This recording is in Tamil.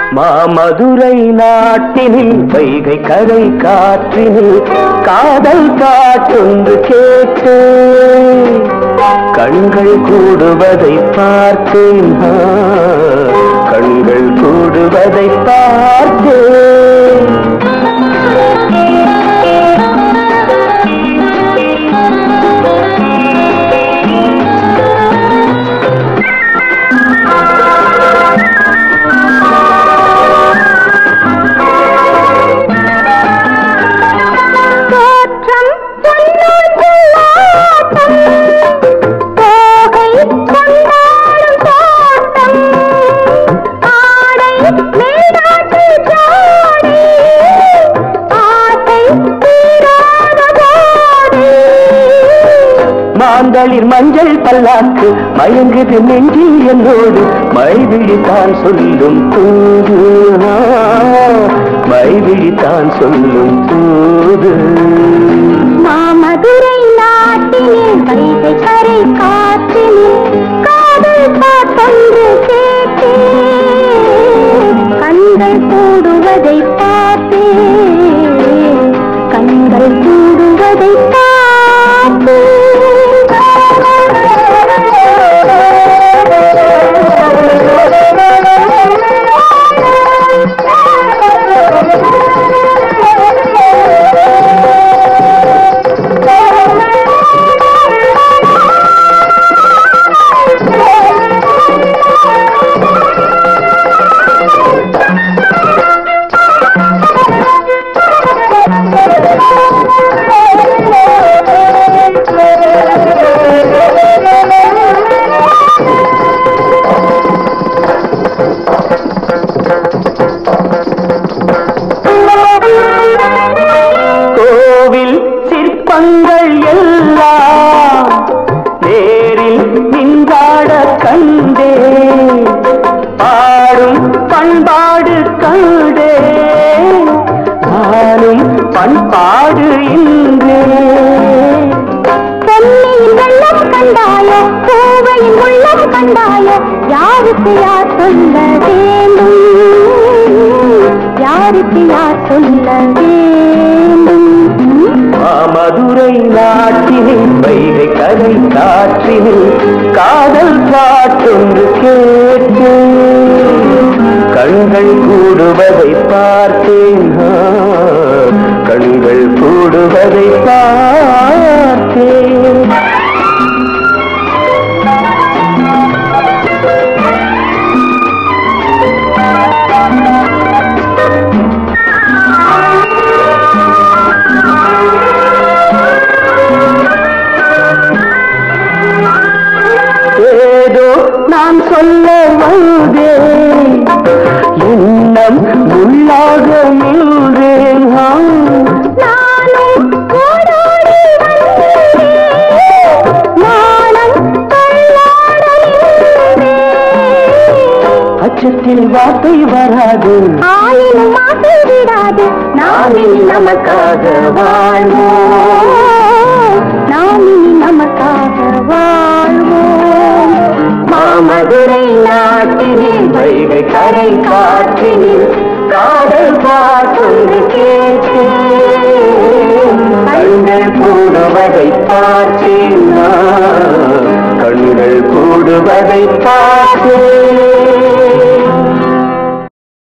மாமதுரை நாட்டினில் வைகை கரை காற்றினில் காதல் பாட்டொன்று கேட்டு கண்கள் கூடுவதை பார்த்தேன் ஆ, கண்கள் கூடுவதை பார்த்தேன் தோற்றம் பொன்னூல் புல்லாட்டம், தோகை கொண்டாடும் தோட்டம், ஆடை மேலாட்டு ஜாடை, ஆசை தீராத போதே. மாந்தளிர் மஞ்சள் பல்லாக்கு மயங்குது நெஞ்சில் என்னோடு மைவிழித்தான் சொல்லும் தூது ஆ, மைவிழித்தான் சொல்லும் தூது மாமதுரை நாட்டினில் வைகை கரை காற்றினில் காதல் பாட்டொன்று கேட்டேன் கண்கள் கூடுவதை பார்த்தேன் கண்கள் கூடுவதை கோவில் சிற்பங்கள் எல்லாம் நேரில் நின்றாட கண்டே பாடும் பண்பாடு கண்டே நானும் பண்பாடு இன்றே சென்னையில் வெள்ளம் கண்டாய கோவையில் உள்ளம் கண்டாய யாருக்கு யார் சொல்ல வேண்டும் யாருக்கு யார் சொல்ல வேண்டும் மாமதுரை நாட்டினில் வைகை கரை காற்றினில் காதல் பாட்டொன்று கேட்டு கண்கள் கூடுவதை பார்த்தேன் ஆ, கண்கள் கூடுவதை பார்த்தேன் ஏதோ நான் சொல்ல வந்தேன் எண்ணம் உள்ளாக நின்றேன் ஆ. நானும் ஓடோடி வந்தேன். நாணம் தள்ளாட நின்றேன். அச்சத்தில் வார்த்தை வராது ஆயினும் மாற்றி விடாது நாம் இனி நமக்காக வாழ்வோம் நாம் இனி நமக்காக வாழ்வோம் மாமதுரை நாட்டினில் வைகை கரை காற்றினில் காதல் பாட்டொன்று கேட்டேன் கண்கள் கூடுவதை பார்த்தேன் நான். கண்கள் கூடுவதை பார்த்தேன்